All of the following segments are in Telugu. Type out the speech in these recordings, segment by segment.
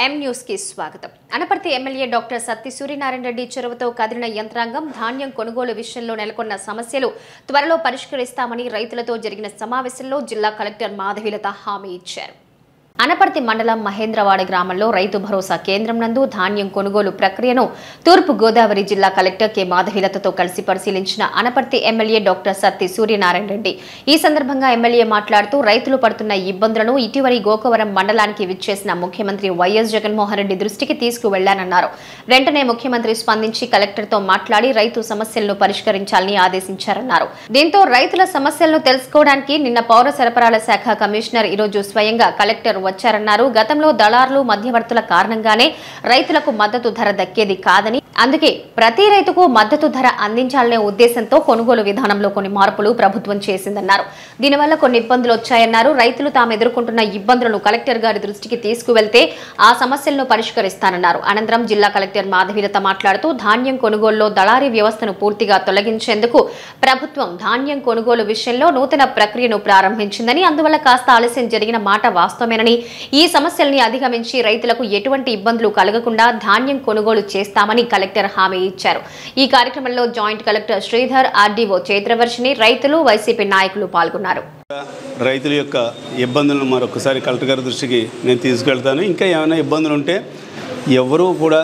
ఎం న్యూస్ కి స్వాగతం అనపర్తి ఎమ్మెల్యే డాక్టర్ సత్తి సూర్యనారాయణ రెడ్డి చొరవతో కదిలిన యంత్రాంగం ధాన్యం కొనుగోలు విషయంలో నెలకొన్న సమస్యలు త్వరలో పరిష్కరిస్తామని రైతులతో జరిగిన సమావేశంలో జిల్లా కలెక్టర్ మాధవిలత హామీ ఇచ్చారు అనపర్తి మండలం మహేంద్రవాడ గ్రామంలో రైతు భరోసా కేంద్రం నందు ధాన్యం కొనుగోలు ప్రక్రియను తూర్పు గోదావరి జిల్లా కలెక్టర్ కె మాధవిలతతో కలిసి పరిశీలించిన అనపర్తి ఎమ్మెల్యే డాక్టర్ సత్తి సూర్యనారాయణ రెడ్డి ఈ సందర్భంగా ఎమ్మెల్యే మాట్లాడుతూ రైతులు పడుతున్న ఇబ్బందులను ఇటీవలి గోకవరం మండలానికి విచ్చేసిన ముఖ్యమంత్రి వైఎస్ జగన్మోహన్ రెడ్డి దృష్టికి తీసుకువెళ్లానన్నారు వెంటనే ముఖ్యమంత్రి స్పందించి కలెక్టర్తో మాట్లాడి రైతు సమస్యలను పరిష్కరించాలని ఆదేశించారన్నారు దీంతో రైతుల సమస్యలను తెలుసుకోవడానికి నిన్న పౌర సరఫరాల శాఖ కమిషనర్ ఈరోజు స్వయంగా కలెక్టర్ వచ్చారన్నారు గతంలో దళారులు మధ్యవర్తుల కారణంగానే రైతులకు మద్దతు ధర దక్కేది కాదని అందుకే ప్రతి రైతుకు మద్దతు ధర అందించాలనే ఉద్దేశంతో కొనుగోలు విధానంలో కొన్ని మార్పులు ప్రభుత్వం చేసిందన్నారు దీనివల్ల కొన్ని ఇబ్బందులు వచ్చాయన్నారు రైతులు తాము ఎదుర్కొంటున్న ఇబ్బందులను కలెక్టర్ గారి దృష్టికి తీసుకువెళ్తే ఆ సమస్యలను పరిష్కరిస్తానన్నారు అనంతరం జిల్లా కలెక్టర్ మాధవీలత మాట్లాడుతూ ధాన్యం కొనుగోలులో దళారీ వ్యవస్థను పూర్తిగా తొలగించేందుకు ప్రభుత్వం ధాన్యం కొనుగోలు విషయంలో నూతన ప్రక్రియను ప్రారంభించిందని అందువల్ల కాస్త ఆలస్యం జరిగిన మాట వాస్తవమేనని ఈ సమస్యల్ని అధిగమించి రైతులకు ఎటువంటి ఇబ్బందులు కలగకుండా ధాన్యం కొనుగోలు చేస్తామని కలెక్టర్ హామీ ఇచ్చారు ఈ కార్యక్రమంలో joint collector Sridhar RDO Chaitravarshini రైతులు వైసీపీ నాయకులు పాల్గొన్నారు రైతుల యొక్క ఇబ్బందులను మరొకసారి కలెక్టర్ గారి దృష్టికి నేను తీసుకెళ్తాను ఇంకా ఏమైనా ఇబ్బందులు ఉంటే ఎవరూ కూడా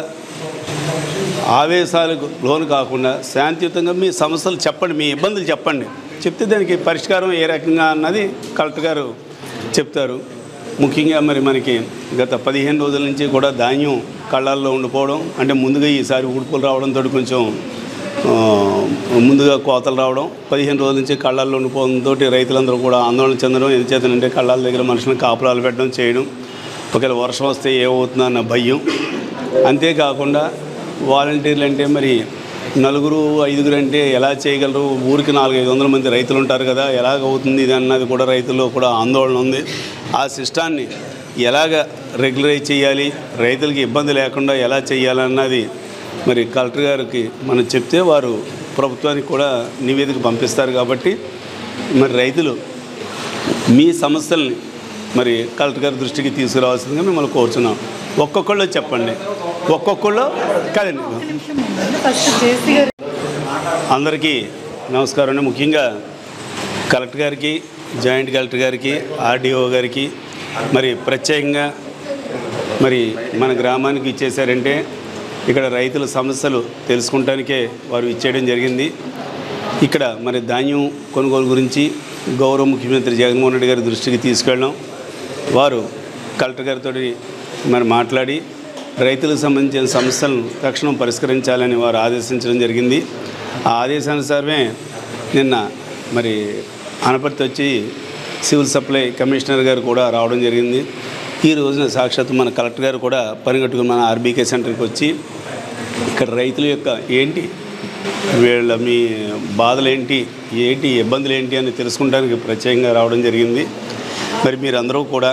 ఆవేశాలకు లోను కాకుండా శాంతియుతంగా మీ సమస్యలు చెప్పండి మీ ఇబ్బందులు చెప్పండి చెప్తే దానికి పరిష్కారం ఏ రకంగా అన్నది కలెక్టర్ గారు చెప్తారు ముఖ్యంగా మరి మనకి గత పదిహేను రోజుల నుంచి కూడా ధాన్యం కళ్ళాల్లో ఉండిపోవడం అంటే ముందుగా ఈసారి ఉడుపులు రావడంతో కొంచెం ఆ, ముందుగా కోతలు రావడం పదిహేను రోజుల నుంచి కళ్ళాల్లో ఉండిపోవడంతో రైతులందరూ కూడా ఆందోళన చెందడం ఎందుచేతనంటే కళ్ళాల దగ్గర మనుషులను కాపురాలు పెట్టడం చేయడం ఒకవేళ వర్షం వస్తే ఏమవుతుందో అన్న భయం అంతేకాకుండా వాలంటీర్లు అంటే మరి నలుగురు ఐదుగురు అంటే ఎలా చేయగలరు ఊరికి నాలుగు ఐదు వందల మంది రైతులు ఉంటారు కదా ఎలాగ అవుతుంది ఇది అన్నది కూడా రైతుల్లో కూడా ఆందోళన ఉంది ఆ సిస్టాన్ని ఎలాగ రెగ్యులరైజ్ చేయాలి రైతులకి ఇబ్బంది లేకుండా ఎలా చేయాలన్నది మరి కలెక్టర్ గారికి మనం చెప్తే వారు ప్రభుత్వానికి కూడా నివేదిక పంపిస్తారు కాబట్టి మరి రైతులు మీ సమస్యల్ని మరి కలెక్టర్ గారి దృష్టికి తీసుకురావాల్సిందిగా మిమ్మల్ని కోరుచున్నాం ఒక్కొక్కళ్ళు చెప్పండి ఒక్కొక్కళ్ళు కాదండి ఫస్ట్ జేసీ గారు అందరికీ నమస్కారం అండి ముఖ్యంగా కలెక్టర్ గారికి జాయింట్ కలెక్టర్ గారికి ఆర్డీఓ గారికి మరి ప్రత్యేకంగా మరి మన గ్రామానికి ఇచ్చేశారంటే ఇక్కడ రైతుల సమస్యలు తెలుసుకుంటానికే వారు ఇచ్చేయడం జరిగింది ఇక్కడ మరి ధాన్యం కొనుగోలు గురించి గౌరవ ముఖ్యమంత్రి జగన్మోహన్ రెడ్డి గారి దృష్టికి తీసుకెళ్ళడం వారు కలెక్టర్ గారితో మరి మాట్లాడి రైతులకు సంబంధించిన సమస్యలను తక్షణం పరిష్కరించాలని వారు ఆదేశించడం జరిగింది ఆ ఆదేశానుసారమే నిన్న మరి అనపర్తి వచ్చి సివిల్ సప్లై కమిషనర్ గారు కూడా రావడం జరిగింది ఈ రోజున సాక్షాత్ మన కలెక్టర్ గారు కూడా పనిగట్టుకుని మన ఆర్బీకే సెంటర్కి వచ్చి ఇక్కడ రైతుల యొక్క ఏంటి వీళ్ళ మీ బాధలు ఏంటి ఏంటి ఇబ్బందులు ఏంటి అని తెలుసుకుంటానికి ప్రత్యేకంగా రావడం జరిగింది మరి మీరందరూ కూడా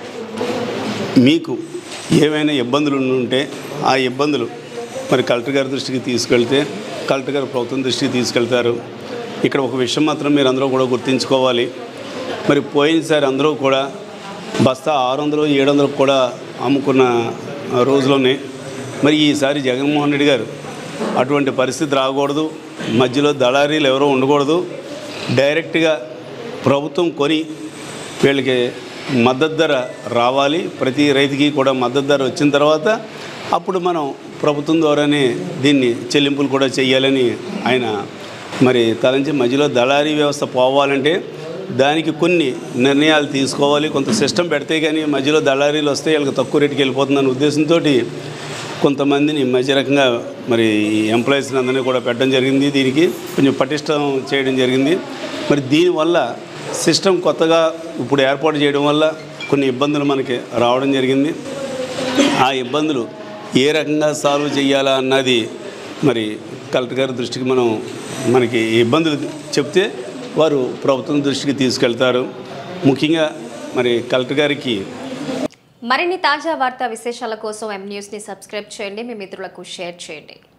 మీకు ఏవైనా ఇబ్బందులు ఉంటే ఆ ఇబ్బందులు మరి కలెక్టర్ గారి దృష్టికి తీసుకెళ్తే కలెక్టర్ గారు ప్రభుత్వం దృష్టికి తీసుకెళ్తారు ఇక్కడ ఒక విషయం మాత్రం మీరు అందరూ కూడా గుర్తుంచుకోవాలి మరి పోయినసారి అందరూ కూడా బస్తా ఆరు వందలు ఏడు వందలకు కూడా అమ్ముకున్న రోజులోనే మరి ఈసారి జగన్మోహన్ రెడ్డి గారు అటువంటి పరిస్థితి రాకూడదు మధ్యలో దళారీలు ఎవరో ఉండకూడదు డైరెక్ట్గా ప్రభుత్వం కొని వీళ్ళకి మద్దతు ధర రావాలి ప్రతి రైతుకి కూడా మద్దతు ధర వచ్చిన తర్వాత అప్పుడు మనం ప్రభుత్వం ద్వారానే దీన్ని చెల్లింపులు కూడా చేయాలని ఆయన మరి తలంచి మధ్యలో దళారీ వ్యవస్థ పోవాలంటే దానికి కొన్ని నిర్ణయాలు తీసుకోవాలి కొంత సిస్టమ్ పెడితే కానీ మధ్యలో దళారీలు వస్తే వీళ్ళకి తక్కువ రేటుకి వెళ్ళిపోతుందన్న ఉద్దేశంతో కొంతమందిని మధ్య రకంగా మరి ఎంప్లాయీస్ని అందరినీ కూడా పెట్టడం జరిగింది దీనికి కొంచెం పటిష్టం చేయడం జరిగింది మరి దీనివల్ల సిస్టమ్ కొత్తగా ఇప్పుడు ఏర్పాటు చేయడం వల్ల కొన్ని ఇబ్బందులు మనకి రావడం జరిగింది ఆ ఇబ్బందులు ఏ రకంగా సాల్వ్ చేయాలా అన్నది మరి కలెక్టర్ గారి దృష్టికి మనం మనకి ఈ ఇబ్బందులు చెప్తే వారు ప్రభుత్వం దృష్టికి తీసుకెళ్తారు ముఖ్యంగా మరి కలెక్టర్ గారికి మరిన్ని తాజా వార్తా విశేషాల కోసం ఎం న్యూస్ ని సబ్స్క్రైబ్ చేయండి మీ మిత్రులకు షేర్ చేయండి